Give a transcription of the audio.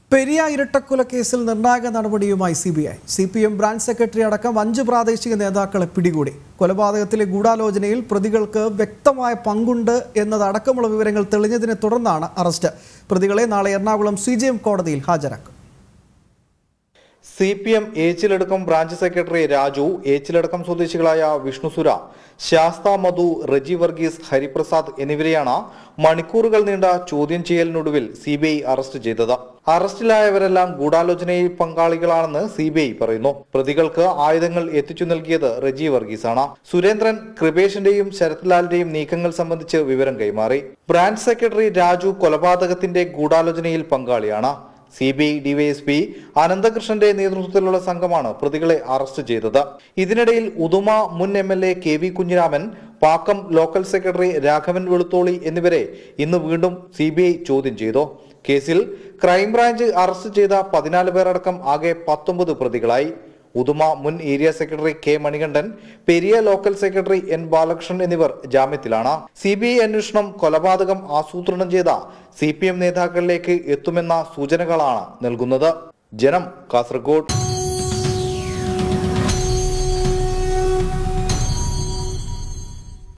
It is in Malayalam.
പെരിയ ഇരട്ടക്കൊലക്കേസിൽ നിർണായക നടപടിയുമായി C B I C P M branch secretary അടക്കം അഞ്ച് പ്രാദേശിക നേതാക്കളെ പിടികൂടി കൊലപാതകത്തിലെ ഗൂഢാലോചനയിൽ പ്രതികൾക്ക് വ്യക്തമായ പങ്കുണ്ട് എന്നതടക്കമുള്ള വിവരങ്ങൾ തെളിഞ്ഞതിനെ തുടർന്നാണ് അറസ്റ്റ് പ്രതികളെ നാളെ എറണാകുളം സി കോടതിയിൽ ഹാജരാക്കും സി പി എം ഏച്ചിലടക്കം ബ്രാഞ്ച് സെക്രട്ടറി രാജു ഏച്ചിലടക്കം സ്വദേശികളായ വിഷ്ണുസുര ശാസ്ത മധു റജി വർഗീസ് ഹരിപ്രസാദ് എന്നിവരെയാണ് മണിക്കൂറുകൾ നീണ്ട ചോദ്യം ചെയ്യലിനൊടുവിൽ സി ബി ഐ അറസ്റ്റ് ചെയ്തത് അറസ്റ്റിലായവരെല്ലാം ഗൂഢാലോചനയിൽ പങ്കാളികളാണെന്ന് സി ബി ഐ പറയുന്നു പ്രതികൾക്ക് ആയുധങ്ങൾ എത്തിച്ചു നൽകിയത് റജി വർഗീസാണ് സുരേന്ദ്രൻ കൃപേഷിന്റെയും ശരത്ലാലിന്റെയും നീക്കങ്ങൾ സംബന്ധിച്ച് വിവരം കൈമാറി ബ്രാഞ്ച് സെക്രട്ടറി രാജു കൊലപാതകത്തിന്റെ ഗൂഢാലോചനയിൽ പങ്കാളിയാണ് സി ബി ഐ ഡിവൈഎസ്പി അനന്തകൃഷ്ണന്റെ നേതൃത്വത്തിലുള്ള സംഘമാണ് പ്രതികളെ അറസ്റ്റ് ചെയ്തത് ഇതിനിടയിൽ ഉദുമ മുൻ M L A K V Kunhiraman Pakkam local secretary Raghavan Velutholi എന്നിവരെ ഇന്ന് വീണ്ടും സി ബി ഐ ചോദ്യം ചെയ്തു കേസിൽ ക്രൈംബ്രാഞ്ച് അറസ്റ്റ് ചെയ്ത പതിനാല് പേരടക്കം ആകെ പത്തൊമ്പത് പ്രതികളായി ഉദുമ മുൻ area secretary K Manikandan Periya local secretary N Balakrishnan എന്നിവർ ജാമ്യത്തിലാണ് സി ബി ഐ അന്വേഷണം കൊലപാതകം ആസൂത്രണം ചെയ്ത സി പി എം നേതാക്കളിലേക്ക് എത്തുമെന്ന സൂചനകളാണ് നൽകുന്നത് ജനം കാസർഗോഡ്